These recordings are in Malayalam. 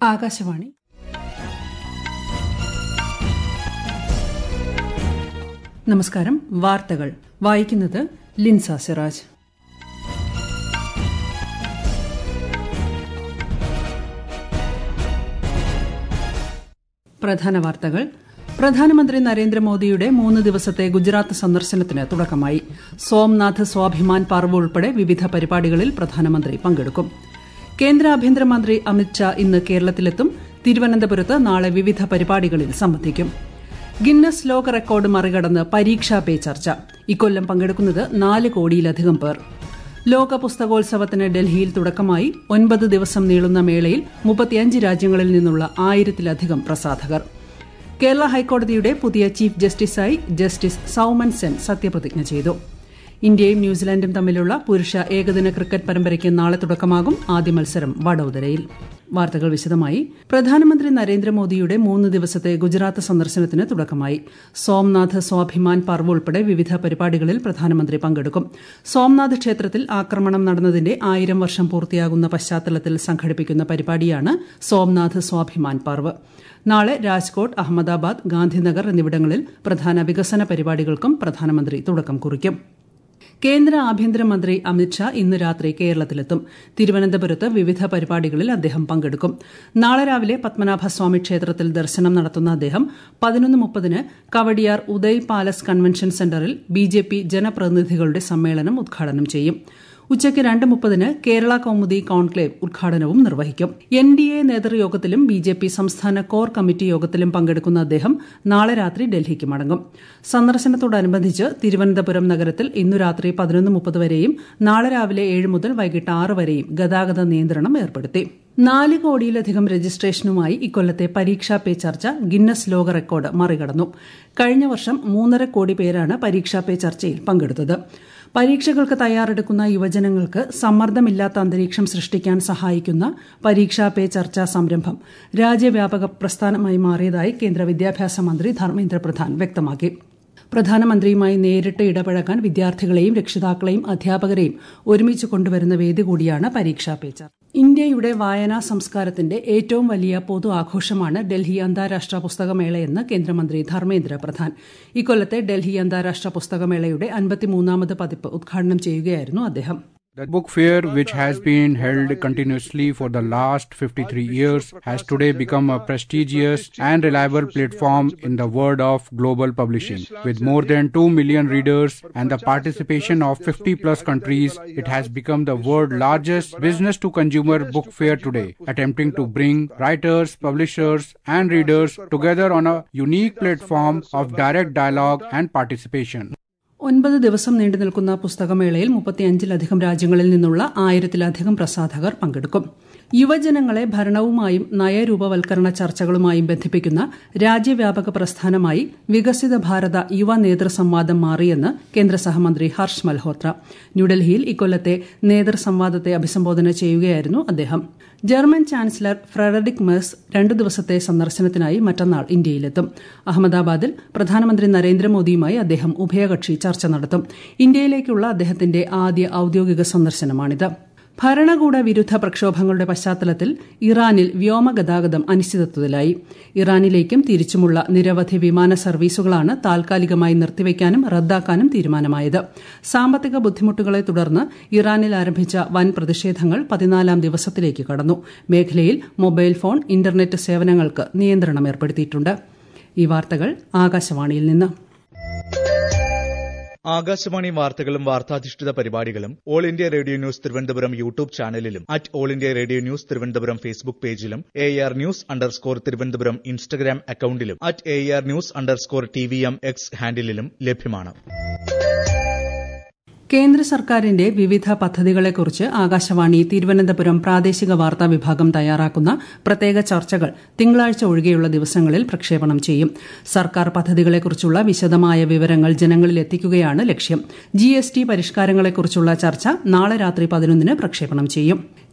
ആകാശവാണി നമസ്കാരം വാർത്തകൾ വായിക്കുന്നത് ലിൻസ സിറാജ് പ്രധാന വാർത്തകൾ പ്രധാനമന്ത്രി നരേന്ദ്രമോദിയുടെ മൂന്ന് ദിവസത്തെ ഗുജറാത്ത് സന്ദർശനത്തിന് തുടക്കമായി സോംനാഥ് സ്വാഭിമാൻ പർവ് ഉൾപ്പെടെ വിവിധ പരിപാടികളിൽ പ്രധാനമന്ത്രി പങ്കെടുക്കും കേന്ദ്ര ആഭ്യന്തരമന്ത്രി അമിത്ഷാ ഇന്ന് കേരളത്തിലെത്തും തിരുവനന്തപുരത്ത് നാളെ വിവിധ പരിപാടികളിൽ സംബന്ധിക്കും ഗിന്നസ് ലോക റെക്കോർഡ് മറികടന്ന് പരീക്ഷാ പേ ചർച്ച ഇക്കൊല്ലം പങ്കെടുക്കുന്നത് നാല് കോടിയിലധികം പേർ ലോക പുസ്തകോത്സവത്തിന് ഡൽഹിയിൽ തുടക്കമായി ഒൻപത് ദിവസം നീളുന്ന മേളയിൽ മുപ്പത്തിയഞ്ച് രാജ്യങ്ങളിൽ നിന്നുള്ള ആയിരത്തിലധികം പ്രസാധകർ കേരള ഹൈക്കോടതിയുടെ പുതിയ ചീഫ് ജസ്റ്റിസായി ജസ്റ്റിസ് സൌമൻ സെൻ സത്യപ്രതിജ്ഞ ചെയ്തു ഇന്ത്യയും ന്യൂസിലാൻഡും തമ്മിലുള്ള പുരുഷ ഏകദിന ക്രിക്കറ്റ് പരമ്പരയ്ക്ക് നാളെ തുടക്കമാകും ആദ്യ മത്സരം വഡോദരയിൽ വാർത്തകൾ വിശദമായി പ്രധാനമന്ത്രി നരേന്ദ്രമോദിയുടെ മൂന്ന് ദിവസത്തെ ഗുജറാത്ത് സന്ദർശനത്തിന് തുടക്കമായി സോംനാഥ് സ്വാഭിമാൻ പർവ് ഉൾപ്പെടെ വിവിധ പരിപാടികളിൽ പ്രധാനമന്ത്രി പങ്കെടുക്കും സോംനാഥ് ക്ഷേത്രത്തിൽ ആക്രമണം നടന്നതിന്റെ ആയിരം വർഷം പൂർത്തിയാകുന്ന പശ്ചാത്തലത്തിൽ സംഘടിപ്പിക്കുന്ന പരിപാടിയാണ് സോംനാഥ് സ്വാഭിമാൻ പർവ് നാളെ രാജ്കോട്ട് അഹമ്മദാബാദ് ഗാന്ധിനഗർ എന്നിവിടങ്ങളിൽ പ്രധാന വികസന പരിപാടികൾക്കും പ്രധാനമന്ത്രി തുടക്കം കുറിക്കും കേന്ദ്ര ആഭ്യന്തരമന്ത്രി അമിത്ഷാ ഇന്ന് രാത്രി കേരളത്തിലെത്തും തിരുവനന്തപുരത്ത് വിവിധ പരിപാടികളിൽ അദ്ദേഹം പങ്കെടുക്കും നാളെ രാവിലെ പത്മനാഭസ്വാമി ക്ഷേത്രത്തിൽ ദർശനം നടത്തുന്ന അദ്ദേഹം പതിനൊന്ന് മുപ്പതിന് കവടിയാർ ഉദയ് പാലസ് കൺവെൻഷൻ സെന്ററിൽ ബിജെപി ജനപ്രതിനിധികളുടെ സമ്മേളനം ഉദ്ഘാടനം ചെയ്യും ഉച്ചയ്ക്ക് രണ്ട് മുപ്പതിന് കേരള കൌമുദി കോൺക്ലേവ് ഉദ്ഘാടനവും നിർവഹിക്കും എൻ ഡി എ നേതൃയോഗത്തിലും ബി ജെ പി സംസ്ഥാന കോർ കമ്മിറ്റി യോഗത്തിലും പങ്കെടുക്കുന്ന അദ്ദേഹം നാളെ രാത്രി ഡൽഹിക്ക് മടങ്ങും സന്ദർശനത്തോടനുബന്ധിച്ച് തിരുവനന്തപുരം നഗരത്തിൽ ഇന്നു രാത്രി പതിനൊന്ന് മുപ്പത് വരെയും നാളെ രാവിലെ ഏഴ് മുതൽ വൈകിട്ട് ആറ് വരെയും ഗതാഗത നിയന്ത്രണം ഏർപ്പെടുത്തി നാല് കോടിയിലധികം രജിസ്ട്രേഷനുമായി ഇക്കൊല്ലത്തെ പരീക്ഷാ പേ ചർച്ച ഗിന്നസ് ലോക റെക്കോർഡ് മറികടന്നു കഴിഞ്ഞ വർഷം മൂന്നര കോടി പേരാണ് പരീക്ഷാ പേ ചർച്ചയിൽ പങ്കെടുത്തത് പരീക്ഷകൾക്ക് തയ്യാറെടുക്കുന്ന യുവജനങ്ങൾക്ക് സമ്മർദ്ദമില്ലാത്ത അന്തരീക്ഷം സൃഷ്ടിക്കാൻ സഹായിക്കുന്ന പരീക്ഷാ പേ ചർച്ചാ സംരംഭം രാജ്യവ്യാപക പ്രസ്ഥാനമായി മാറിയതായി കേന്ദ്ര വിദ്യാഭ്യാസ മന്ത്രി ധർമ്മേന്ദ്ര പ്രധാൻ വ്യക്തമാക്കി പ്രധാനമന്ത്രിയുമായി നേരിട്ട് ഇടപഴകാൻ വിദ്യാർത്ഥികളെയും രക്ഷിതാക്കളെയും അധ്യാപകരെയും ഒരുമിച്ച് കൊണ്ടുവരുന്ന വേദി കൂടിയാണ് പരീക്ഷാ പേ ചർച്ച ഇന്ത്യയുടെ വായനാ സംസ്കാരത്തിന്റെ ഏറ്റവും വലിയ പൊതു ആഘോഷമാണ് ഡൽഹി അന്താരാഷ്ട്ര പുസ്തകമേളയെന്ന് കേന്ദ്രമന്ത്രി ധർമ്മേന്ദ്ര പ്രധാൻ ഇക്കൊല്ലത്തെ ഡൽഹി അന്താരാഷ്ട്ര പുസ്തകമേളയുടെ അൻപത്തിമൂന്നാമത് പതിപ്പ് ഉദ്ഘാടനം ചെയ്യുകയായിരുന്നു അദ്ദേഹം The book fair, which has been held continuously for the last 53 years, has today become a prestigious and reliable platform in the world of global publishing. With more than 2 million readers and the participation of 50 plus countries, it has become the world's largest business to consumer book fair today, attempting to bring writers, publishers, and readers together on a unique platform of direct dialogue and participation. ഒൻപത് ദിവസം നീണ്ടു നിൽക്കുന്ന പുസ്തകമേളയിൽ മുപ്പത്തിയഞ്ചിലധികം രാജ്യങ്ങളിൽ നിന്നുള്ള ആയിരത്തിലധികം പ്രസാധകർ പങ്കെടുക്കും യുവജനങ്ങളെ ഭരണവുമായും നയരൂപവൽക്കരണ ചർച്ചകളുമായും ബന്ധിപ്പിക്കുന്ന രാജ്യവ്യാപക പ്രസ്ഥാനമായി വികസിത ഭാരത യുവ നേതൃസംവാദം മാറിയെന്ന് കേന്ദ്ര സഹമന്ത്രി ഹർഷ് മൽഹോത്ര ന്യൂഡൽഹിയിൽ ഇക്കൊല്ലത്തെ നേതൃസംവാദത്തെ അഭിസംബോധന ചെയ്യുകയായിരുന്നു അദ്ദേഹം ജർമ്മൻ ചാൻസലർ ഫ്രെഡറിക് മെഴ്സ് രണ്ടു ദിവസത്തെ സന്ദർശനത്തിനായി മറ്റന്നാൾ ഇന്ത്യയിലെത്തും അഹമ്മദാബാദിൽ പ്രധാനമന്ത്രി നരേന്ദ്രമോദിയുമായി അദ്ദേഹം ഉഭയകക്ഷി ചർച്ച നടത്തും ഇന്ത്യയിലേക്കുള്ള അദ്ദേഹത്തിന്റെ ആദ്യ ഔദ്യോഗിക സന്ദർശനമാണിത് ഭരണകൂട വിരുദ്ധ പ്രക്ഷോഭങ്ങളുടെ പശ്ചാത്തലത്തിൽ ഇറാനിൽ വ്യോമഗതാഗതം അനിശ്ചിതത്വത്തിലായി ഇറാനിലേക്കും തിരിച്ചുമുള്ള നിരവധി വിമാന സർവീസുകളാണ് താൽക്കാലികമായി നിർത്തിവെക്കാനും റദ്ദാക്കാനും തീരുമാനമായത് സാമ്പത്തിക ബുദ്ധിമുട്ടുകളെ തുടർന്ന് ഇറാനിൽ ആരംഭിച്ച വൻ പ്രതിഷേധങ്ങൾ പതിനാലാം ദിവസത്തിലേക്ക് കടന്നു മേഖലയിൽ മൊബൈൽ ഫോൺ ഇന്റർനെറ്റ് സേവനങ്ങൾക്ക് നിയന്ത്രണം ഏർപ്പെടുത്തിയിട്ടുണ്ട് ഈ വാർത്തകൾ ആകാശവാണിയിൽ നിന്ന് ആകാശവാണി വാർത്തകളും വാർത്താധിഷ്ഠിത പരിപാടികളും All India Radio news Thiruvananthapuram YouTube ചാനലിലും at All India Radio news Thiruvananthapuram Facebook പേജിലും A R news underscore Thiruvananthapuram Instagram അക്കൌണ്ടിലും at A R news underscore T V M X ഹാൻഡിലും ലഭ്യമാണ് കേന്ദ്ര സർക്കാരിന്റെ വിവിധ പദ്ധതികളെക്കുറിച്ച് ആകാശവാണി തിരുവനന്തപുരം പ്രാദേശിക വാർത്താ വിഭാഗം തയ്യാറാക്കുന്ന പ്രത്യേക ചർച്ചകൾ തിങ്കളാഴ്ച ഒഴികെയുള്ള ദിവസങ്ങളിൽ പ്രക്ഷേപണം ചെയ്യും സർക്കാർ പദ്ധതികളെക്കുറിച്ചുള്ള വിശദമായ വിവരങ്ങൾ ജനങ്ങളിൽ എത്തിക്കുകയാണ് ലക്ഷ്യം ജി എസ് ടി പരിഷ്കാരങ്ങളെക്കുറിച്ചുള്ള ചർച്ച നാളെ രാത്രി പതിനൊന്നിന് പ്രക്ഷേപണം ചെയ്യും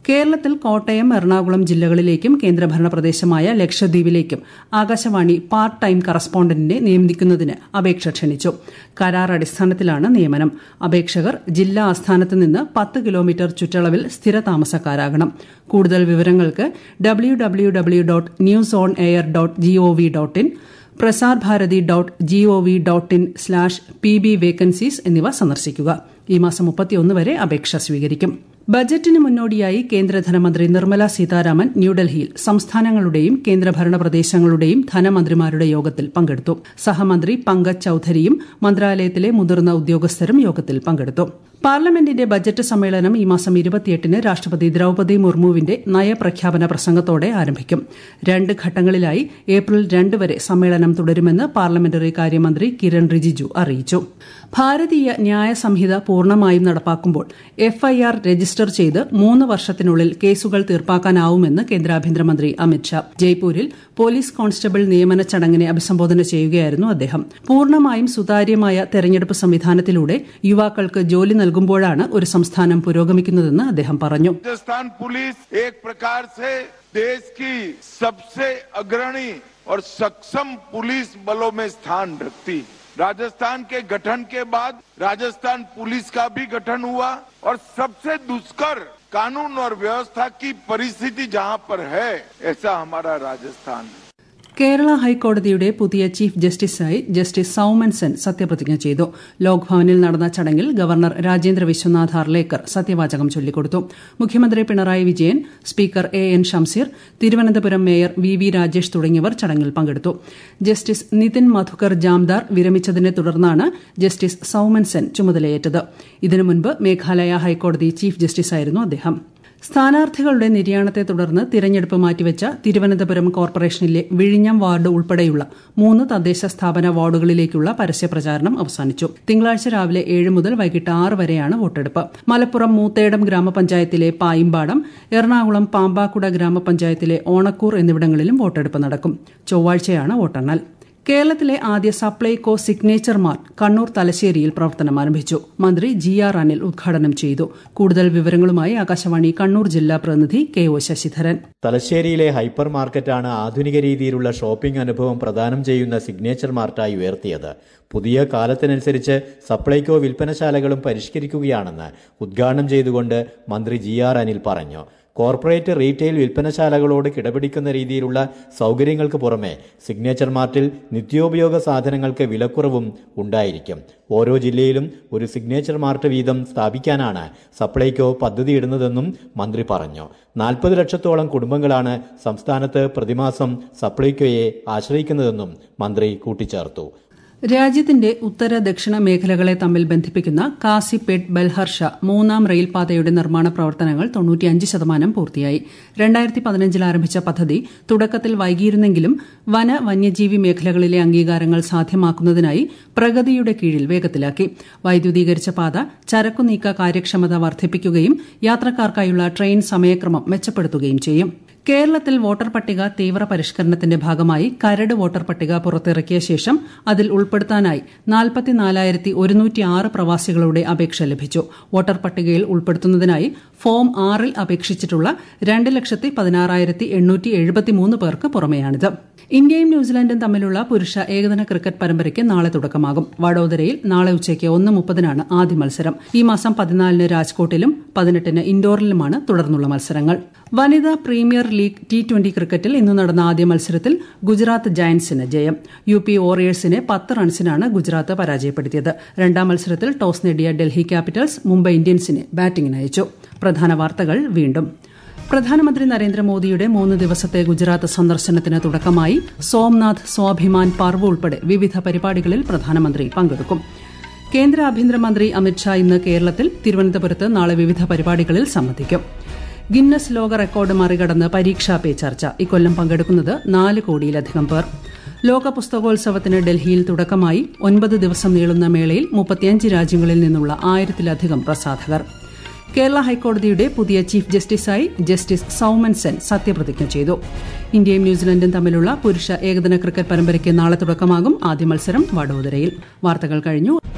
കേരളത്തിൽ കോട്ടയം എറണാകുളം ജില്ലകളിലേക്കും കേന്ദ്രഭരണ പ്രദേശമായ ലക്ഷദ്വീപിലേക്കും ആകാശവാണി പാർട്ട് ടൈം കറസ്പോണ്ടന്റിനെ നിയമിക്കുന്നതിന് അപേക്ഷ ക്ഷണിച്ചു കരാർ അടിസ്ഥാനത്തിലാണ് നിയമനം അപേക്ഷകർ ജില്ലാ ആസ്ഥാനത്ത് നിന്ന് പത്ത് കിലോമീറ്റർ ചുറ്റളവിൽ സ്ഥിര താമസക്കാരാകണം കൂടുതൽ വിവരങ്ങൾക്ക് W W W dot news on air dot G O V dot in Prasar Bharati dot G O V dot in slash P B vacancies എന്നിവ സന്ദർശിക്കുക ഈ മാസം മുപ്പത്തിയൊന്ന് വരെ അപേക്ഷ സ്വീകരിക്കും ബജറ്റിന് മുന്നോടിയായി കേന്ദ്ര ധനമന്ത്രി നിർമ്മല സീതാരാമൻ ന്യൂഡൽഹിയിൽ സംസ്ഥാനങ്ങളുടെയും കേന്ദ്രഭരണ പ്രദേശങ്ങളുടെയും ധനമന്ത്രിമാരുടെ യോഗത്തിൽ പങ്കെടുത്തു സഹമന്ത്രി പങ്കജ് ചൌധരിയും മന്ത്രാലയത്തിലെ മുതിർന്ന ഉദ്യോഗസ്ഥരും യോഗത്തിൽ പങ്കെടുത്തു പാർലമെന്റിന്റെ ബജറ്റ് സമ്മേളനം ഈ മാസം ഇരുപത്തിയെട്ടിന് രാഷ്ട്രപതി ദ്രൌപദി മുർമുവിന്റെ നയപ്രഖ്യാപന പ്രസംഗത്തോടെ ആരംഭിക്കും രണ്ട് ഘട്ടങ്ങളിലായി ഏപ്രിൽ രണ്ട് വരെ സമ്മേളനം തുടരുമെന്ന് പാർലമെന്ററി കാര്യമന്ത്രി കിരൺ റിജിജു അറിയിച്ചു ഭാരതീയ ന്യായ സംഹിത പൂർണ്ണമായും നടപ്പാക്കുമ്പോൾ എഫ്ഐആർ രജിസ്റ്റർ ചെയ്ത് മൂന്ന് വർഷത്തിനുള്ളിൽ കേസുകൾ തീർപ്പാക്കാനാവുമെന്ന് കേന്ദ്ര ആഭ്യന്തരമന്ത്രി അമിത്ഷാ ജയ്പൂരിൽ പോലീസ് കോൺസ്റ്റബിൾ നിയമന ചടങ്ങിനെ അഭിസംബോധന ചെയ്യുകയായിരുന്നു അദ്ദേഹം പൂർണ്ണമായും സുതാര്യമായ തെരഞ്ഞെടുപ്പ് സംവിധാനത്തിലൂടെ യുവാക്കൾക്ക് ജോലി നൽകുമ്പോഴാണ് ഒരു സംസ്ഥാനം പുരോഗമിക്കുന്നതെന്ന് അദ്ദേഹം പറഞ്ഞു राजस्थान पुलिस एक प्रकार से देश की सबसे अग्रणी और सक्षम पुलिस बलों में स्थान रखती है राजस्थान के गठन के बाद राजस्थान पुलिस का भी गठन हुआ और सबसे दुष्कर कानून और व्यवस्था की परिस्थिति जहां पर है ऐसा हमारा राजस्थान है കേരള ഹൈക്കോടതിയുടെ പുതിയ ചീഫ് ജസ്റ്റിസായി ജസ്റ്റിസ് സൌമൻ സെൻ സത്യപ്രതിജ്ഞ ചെയ്തു ലോക്ഭവനിൽ നടന്ന ചടങ്ങിൽ ഗവർണർ രാജേന്ദ്ര വിശ്വനാഥ് ഹർലേക്കർ സത്യവാചകം ചൊല്ലിക്കൊടുത്തു മുഖ്യമന്ത്രി Pinarayi Vijayan speaker A N Shamseer Thiruvananthapuram mayor V V Rajesh തുടങ്ങിയവർ ചടങ്ങിൽ പങ്കെടുത്തു ജസ്റ്റിസ് നിതിൻ മധുക്കർ ജാംദാർ വിരമിച്ചതിനെ തുടർന്നാണ് ജസ്റ്റിസ് സൌമൻ സെൻ ചുമതലയേറ്റത് ഇതിനു മുൻപ് മേഘാലയ ഹൈക്കോടതി ചീഫ് ജസ്റ്റിസായിരുന്നു അദ്ദേഹം സ്ഥാനാർത്ഥികളുടെ നിര്യാണത്തെ തുടർന്ന് തിരഞ്ഞെടുപ്പ് മാറ്റിവെച്ച തിരുവനന്തപുരം കോർപ്പറേഷനിലെ വിഴിഞ്ഞം വാർഡ് ഉൾപ്പെടെയുള്ള മൂന്ന് തദ്ദേശ സ്ഥാപന വാർഡുകളിലേക്കുള്ള പരസ്യപ്രചാരണം അവസാനിച്ചു തിങ്കളാഴ്ച രാവിലെ ഏഴ് മുതൽ വൈകിട്ട് ആറ് വരെയാണ് വോട്ടെടുപ്പ് മലപ്പുറം മൂത്തേടം ഗ്രാമപഞ്ചായത്തിലെ പായിമ്പാടം എറണാകുളം പാമ്പാക്കുട ഗ്രാമപഞ്ചായത്തിലെ ഓണക്കൂർ എന്നിവിടങ്ങളിലും വോട്ടെടുപ്പ് നടക്കും ചൊവ്വാഴ്ചയാണ് വോട്ടെണ്ണൽ കേരളത്തിലെ ആദ്യ സപ്ലൈകോ സിഗ്നേച്ചർ മാർട്ട് കണ്ണൂർ തലശ്ശേരിയിൽ പ്രവർത്തനം ആരംഭിച്ചു മന്ത്രി ജി ആർ അനിൽ ഉദ്ഘാടനം ചെയ്തു കൂടുതൽ വിവരങ്ങളുമായി ആകാശവാണി കണ്ണൂർ ജില്ലാ പ്രതിനിധി കെ ഒ ശശിധരൻ തലശ്ശേരിയിലെ ഹൈപ്പർ മാർക്കറ്റാണ് ആധുനിക രീതിയിലുള്ള ഷോപ്പിംഗ് അനുഭവം പ്രദാനം ചെയ്യുന്ന സിഗ്നേച്ചർ മാർട്ടായി ഉയർത്തിയത് പുതിയ കാലത്തിനനുസരിച്ച് സപ്ലൈകോ വിൽപ്പനശാലകളും പരിഷ്കരിക്കുകയാണെന്ന് ഉദ്ഘാടനം ചെയ്തുകൊണ്ട് മന്ത്രി ജി ആർ അനിൽ പറഞ്ഞു കോർപ്പറേറ്റ് റീറ്റെയിൽ വിൽപ്പനശാലകളോട് കിടപിടിക്കുന്ന രീതിയിലുള്ള സൗകര്യങ്ങൾക്ക് പുറമെ സിഗ്നേച്ചർ മാർട്ടിൽ നിത്യോപയോഗ സാധനങ്ങൾക്ക് വിലക്കുറവും ഉണ്ടായിരിക്കും ഓരോ ജില്ലയിലും ഒരു സിഗ്നേച്ചർ മാർട്ട് വീതം സ്ഥാപിക്കാനാണ് സപ്ലൈകോ പദ്ധതിയിടുന്നതെന്നും മന്ത്രി പറഞ്ഞു നാൽപ്പത് ലക്ഷത്തോളം കുടുംബങ്ങളാണ് സംസ്ഥാനത്ത് പ്രതിമാസം സപ്ലൈകോയെ ആശ്രയിക്കുന്നതെന്നും മന്ത്രി കൂട്ടിച്ചേർത്തു രാജ്യത്തിന്റെ ഉത്തര ദക്ഷിണ മേഖലകളെ തമ്മിൽ ബന്ധിപ്പിക്കുന്ന കാസിപേട്ട് ബൽഹർഷ മൂന്നാം റെയിൽപാതയുടെ നിർമ്മാണ പ്രവർത്തനങ്ങൾ തൊണ്ണൂറ്റിയഞ്ച് ശതമാനം പൂർത്തിയായി രണ്ടായിരത്തി പതിനഞ്ചിൽ ആരംഭിച്ച പദ്ധതി തുടക്കത്തിൽ വൈകിയിരുന്നെങ്കിലും വന വന്യജീവി മേഖലകളിലെ അംഗീകാരങ്ങൾ സാധ്യമാക്കുന്നതിനായി പ്രഗതിയുടെ കീഴിൽ വേഗത്തിലാക്കി വൈദ്യുതീകരിച്ച പാത ചരക്കുനീക്ക കാര്യക്ഷമത വർദ്ധിപ്പിക്കുകയും യാത്രക്കാർക്കായുള്ള ട്രെയിൻ സമയക്രമം മെച്ചപ്പെടുത്തുകയും ചെയ്യും കേരളത്തിൽ വോട്ടർ പട്ടിക തീവ്ര പരിഷ്കരണത്തിന്റെ ഭാഗമായി കരട് വോട്ടർ പട്ടിക പുറത്തിറക്കിയ ശേഷം അതിൽ ഉൾപ്പെടുത്താനായി നാൽപ്പത്തിനാലായിരത്തി ഒരുന്നൂറ്റി ആറ് പ്രവാസികളുടെ അപേക്ഷ ലഭിച്ചു വോട്ടർ പട്ടികയിൽ ഉൾപ്പെടുത്തുന്നതിനായി ഫോം ആറിൽ അപേക്ഷിച്ചിട്ടുള്ള രണ്ട് ലക്ഷത്തി പതിനാറായിരത്തി എണ്ണൂറ്റി എഴുപത്തിമൂന്ന് പേർക്ക് പുറമെയാണിത് ഇന്ത്യയും ന്യൂസിലാൻഡും തമ്മിലുള്ള പുരുഷ ഏകദിന ക്രിക്കറ്റ് പരമ്പരയ്ക്ക് നാളെ തുടക്കമാകും വഡോദരയിൽ നാളെ ഉച്ചയ്ക്ക് ഒന്ന് മുപ്പതിനാണ് ആദ്യ മത്സരം ഈ മാസം പതിനാലിന് രാജ്കോട്ടിലും പതിനെട്ടിന് ഇൻഡോറിലുമാണ് തുടർന്നുള്ള മത്സരങ്ങൾ വനിതാ പ്രീമിയർ ലീഗ് ടി ട്വന്റി ക്രിക്കറ്റിൽ ഇന്ന് നടന്ന ആദ്യ മത്സരത്തിൽ ഗുജറാത്ത് ജയന്റ്സിന് ജയം യു പി ഓറിയേഴ്സിനെ പത്ത് റൺസിനാണ് ഗുജറാത്ത് പരാജയപ്പെടുത്തിയത് രണ്ടാം മത്സരത്തിൽ ടോസ് നേടിയ ഡൽഹി ക്യാപിറ്റൽസ് മുംബൈ ഇന്ത്യൻസിനെ ബാറ്റിംഗിന് അയച്ചു പ്രധാന വാർത്തകൾ വീണ്ടും പ്രധാനമന്ത്രി നരേന്ദ്രമോദിയുടെ മൂന്ന് ദിവസത്തെ ഗുജറാത്ത് സന്ദർശനത്തിന് തുടക്കമായി സോംനാഥ് സ്വാഭിമാൻ പർവ് ഉൾപ്പെടെ വിവിധ പരിപാടികളിൽ പ്രധാനമന്ത്രി പങ്കെടുക്കും കേന്ദ്ര ആഭ്യന്തരമന്ത്രി അമിത്ഷാ ഇന്ന് കേരളത്തിൽ തിരുവനന്തപുരത്ത് നാളെ വിവിധ പരിപാടികളിൽ സംബന്ധിക്കും ഗിന്നസ് ലോക റെക്കോർഡ് മറികടന്ന് പരീക്ഷാ പേ ചർച്ച ഇക്കൊല്ലം പങ്കെടുക്കുന്നത് നാല് കോടിയിലധികം പേർ ലോക പുസ്തകോത്സവത്തിന് ഡൽഹിയിൽ തുടക്കമായി ഒൻപത് ദിവസം നീളുന്ന മേളയിൽ മുപ്പത്തിയഞ്ച് രാജ്യങ്ങളിൽ നിന്നുള്ള ആയിരത്തിലധികം പ്രസാധകർ കേരള ഹൈക്കോടതിയുടെ പുതിയ ചീഫ് ജസ്റ്റിസായി ജസ്റ്റിസ് സൌമൻ സെൻ സത്യപ്രതിജ്ഞ ചെയ്തു ഇന്ത്യയും ന്യൂസിലൻഡും തമ്മിലുള്ള പുരുഷ ഏകദിന ക്രിക്കറ്റ് പരമ്പരയ്ക്ക് നാളെ തുടക്കമാകും ആദ്യ മത്സരം വഡോദരയിൽ വാർത്തകൾ കഴിഞ്ഞു